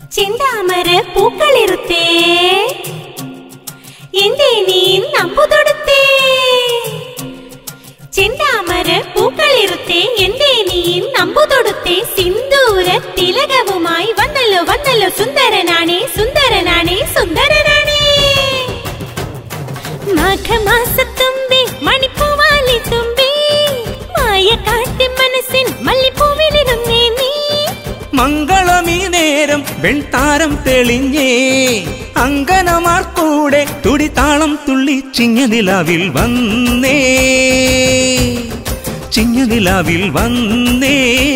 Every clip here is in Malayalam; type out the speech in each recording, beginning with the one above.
ചെന്താമര പൂക്കളിറുത്തേ എന്തേ നീ നമ്പു തൊടുത്തേ ചെന്താമര പൂക്കളിറുത്തേ എന്തേ നീ നമ്പു തൊടുത്തേ സിന്ദൂര തിലകവുമായി വന്നല്ലോ വന്നല്ലോ സുന്ദരനാണേ സുന്ദരനാണേ സുന്ദരനാണേ മാഘമാസത്തുമ്പി മണിപ്പൂവാലി തുമ്പി മായ കാട്ടി മനസ്സിൻ മല്ലിപ്പൂവിലിരുന്നേ നീ മംഗളമീ നേരം വെൺതാരം തെളിഞ്ഞേ അങ്കനമാർ കൂടെ തുടിതാളം തുള്ളി ചിങ്ങനിലാവിൽ വന്നേ ചിങ്ങനിലാവിൽ വന്നേ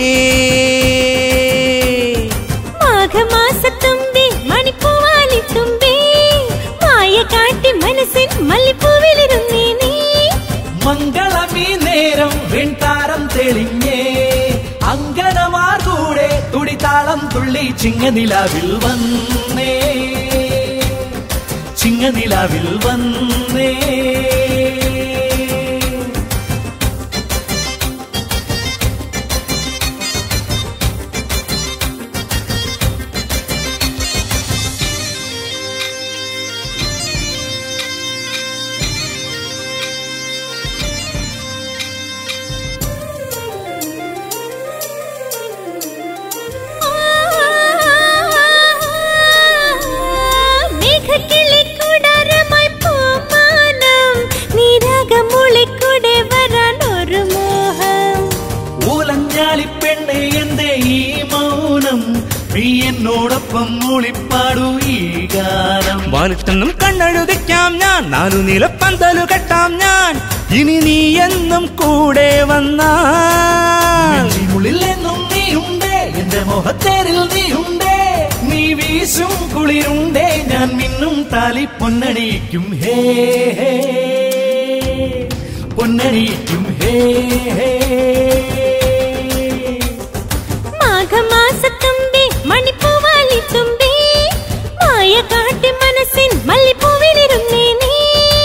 മാഘമാസത്തുമ്പി മണിപ്പൂവാലി തുമ്പി മായ കാട്ടി മനസ്സിൻ മല്ലിപ്പൂവിലിരുന്നേ നീ മംഗളമീ നേരം വെൺതാരം തെളിഞ്ഞേ അങ്കനമാർ കൂടെ തുടിതാളം തുള്ളി ചിങ്ങനിലാവിൽ വന്നേ ചിങ്ങനിലാവിൽ വന്നേ മേഘക്കിളിക്കൂടാരമായി പൂമാനം നീരാഗമുളിക്കൂടെ വരാൻ ഒരു മോഹം ഊലഞ്ഞാലി പെണ്ണെ എന്റെ ഈ മൗനം നീ എന്നോടൊപ്പം മൂളിപ്പാടൂ ഈ ഗാനം വാലിട്ടെന്നും കണ്ണഴുതിക്കാം ഞാൻ നാലു നിലപ്പന്തലു കെട്ടാം ഞാൻ ഇനി നീ എന്നും കൂടെ വന്നാൽ നെഞ്ചിനുള്ളിൽ എന്നും നീയുണ്ടേ എന്റെ മുഖത്തേരിൽ നീയുണ്ടേ നീ വീശും കുളിരുണ്ടേ ഞാൻ മിന്നും താലി പൊന്നണിയിക്കും ഹേ ഹേ. പൊന്നണിയിക്കും ഹേ ഹേ. മാഘമാസത്തുമ്പി മണിപ്പൂവാലി തുമ്പി മായ കാട്ടി മനസ്സിൻ മല്ലിപ്പൂവിലിരുന്നേ നീ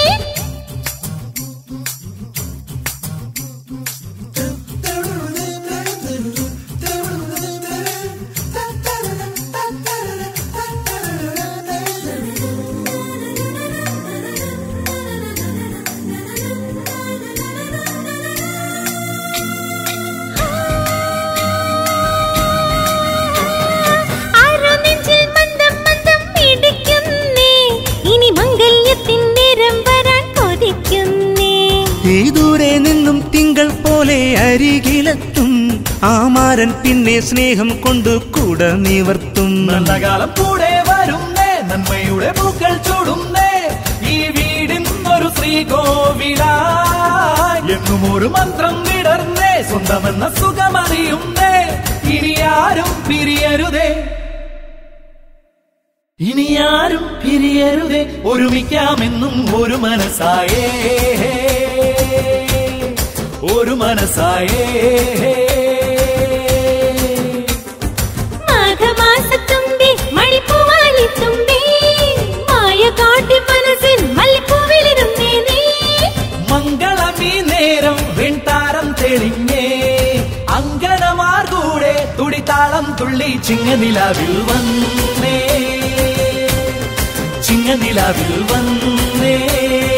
ആരോ നെഞ്ചിൽ മന്ദം മന്ദം പിടിക്കുന്നേ ഇനി മംഗല്യത്തിൻ നേരം വരാൻ കൊതിക്കുന്നേ ഈ ദൂരെ നിന്നും തിങ്കൾ പോലെ അരികിലെത്തും ആമാരൻ പിന്നെ സ്നേഹം കൊണ്ട് കൂട നിവർത്തും നല്ല കാലം കൂടെ വരുന്നേ നന്മയുടെ പൂക്കൾ ചൂടുന്നേ ഈ വീടിൻ ഒരു ശ്രീകോവിലായി എന്നും ഒരു മന്ത്രം വിടർന്നേ സ്വന്തമെന്ന സുഖമറിയുന്നേ ഇനി ആരും പിരിയരുതേ ഇനി ആരും പിരിയരുതേ ഒരുമിക്കാമെന്നും ഒരു മനസ്സായേ ഒരു മനസ്സായേ മാഘമാസത്തുമ്പി മണിപ്പൂവാലി തുമ്പി മായ കാട്ടി മനസ്സിൻ മല്ലിപ്പൂവിലിരുന്നേ നീ മംഗളമീ നേരം വെൺതാരം തെളിഞ്ഞേ അങ്കനമാർ കൂടെ തുടിതാളം തുള്ളി ചിങ്ങനിലാവിൽ വന്നേ ചിങ്ങനിലാവിൽ വന്നേ